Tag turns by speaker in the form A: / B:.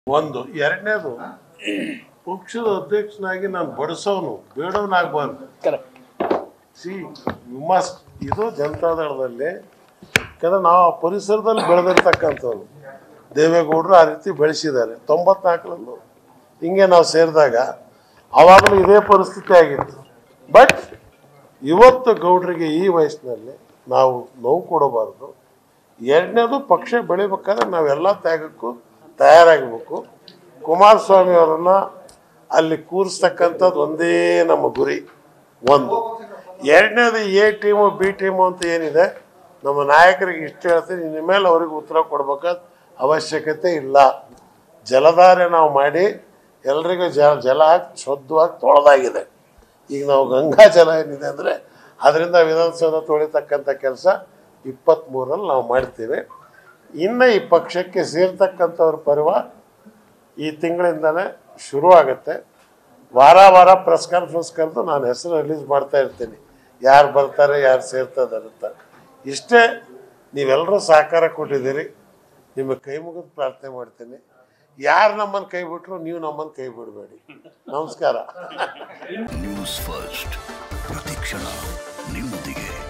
A: ಒಂದು ಎರಡನೇದು ಪಕ್ಷದ ಅಧ್ಯಕ್ಷನಾಗಿ ನಾನು ಬಡಿಸೋನು ಬೇಡವನಾಗಬಾರ್ದು
B: ಕರೆಕ್ಟ್
A: ಸಿ ಯು ಮಸ್ಟ್ ಇದು ಜನತಾದಳದಲ್ಲಿ ಯಾಕಂದ್ರೆ ನಾವು ಆ ಪರಿಸರದಲ್ಲಿ ಬೆಳೆದಿರ್ತಕ್ಕಂಥವ್ರು ದೇವೇಗೌಡರು ಆ ರೀತಿ ಬೆಳೆಸಿದ್ದಾರೆ ತೊಂಬತ್ನಾಲ್ಕರಲ್ಲೂ ಹಿಂಗೆ ನಾವು ಸೇರಿದಾಗ ಆವಾಗಲೂ ಇದೇ ಪರಿಸ್ಥಿತಿ ಆಗಿತ್ತು ಬಟ್ ಇವತ್ತು ಗೌಡ್ರಿಗೆ ಈ ವಯಸ್ಸಿನಲ್ಲಿ ನಾವು ನೋವು ಕೊಡಬಾರ್ದು ಎರಡನೇದು ಪಕ್ಷ ಬೆಳಿಬೇಕಾದ್ರೆ ನಾವೆಲ್ಲ ತ್ಯಾಗಕ್ಕೂ ತಯಾರಾಗಬೇಕು ಕುಮಾರಸ್ವಾಮಿ ಅವರನ್ನ ಅಲ್ಲಿ ಕೂರಿಸ್ತಕ್ಕಂಥದ್ದು ಒಂದೇ ನಮ್ಮ ಗುರಿ ಒಂದು ಎರಡನೇದು ಎ ಟೀಮು ಬಿ ಟೀಮು ಅಂತ ಏನಿದೆ ನಮ್ಮ ನಾಯಕರಿಗೆ ಇಷ್ಟ ಹೇಳ್ತೀನಿ ಇನ್ನು ಮೇಲೆ ಅವ್ರಿಗೆ ಉತ್ತರ ಕೊಡ್ಬೇಕಾದ ಅವಶ್ಯಕತೆ ಇಲ್ಲ ಜಲಧಾರೆ ನಾವು ಮಾಡಿ ಎಲ್ರಿಗೂ ಜಲ ಜಲ ಹಾಕಿ ಶುದ್ಧವಾಗಿ ತೊಳೆದಾಗಿದೆ ಈಗ ನಾವು ಗಂಗಾ ಜಲ ಏನಿದೆ ಅಂದರೆ ಅದರಿಂದ ವಿಧಾನಸೌಧ ತೊಳಿತಕ್ಕಂಥ ಕೆಲಸ ಇಪ್ಪತ್ತ್ಮೂರಲ್ಲಿ ನಾವು ಮಾಡ್ತೀವಿ ಇನ್ನು ಈ ಪಕ್ಷಕ್ಕೆ ಸೇರ್ತಕ್ಕಂಥವ್ರ ಪರ್ವ ಈ ತಿಂಗಳಿಂದನೇ ಶುರುವಾಗುತ್ತೆ ವಾರ ವಾರ ಪ್ರೆಸ್ ಕಾನ್ಫರೆನ್ಸ್ ಕರೆದು ನಾನು ಹೆಸರು ರಿಲೀಸ್ ಮಾಡ್ತಾ ಇರ್ತೀನಿ ಯಾರು ಬರ್ತಾರೆ ಯಾರು ಸೇರ್ತಾರೆ ಅಂತ ಇಷ್ಟೇ ನೀವೆಲ್ಲರೂ ಸಹಕಾರ ಕೊಟ್ಟಿದ್ದೀರಿ ನಿಮಗೆ ಕೈ ಮುಗಿದು ಪ್ರಾರ್ಥನೆ ಮಾಡ್ತೀನಿ ಯಾರು ನಮ್ಮನ್ನು ಕೈ ಬಿಟ್ಟರು ನೀವು ನಮ್ಮನ್ನು ಕೈ ಬಿಡಬೇಡಿ ನಮಸ್ಕಾರ
C: ನ್ಯೂಸ್ ಫಸ್ಟ್ ಪ್ರತಿಕ್ಷಣ ನಿಮ್ಮೊಂದಿಗೆ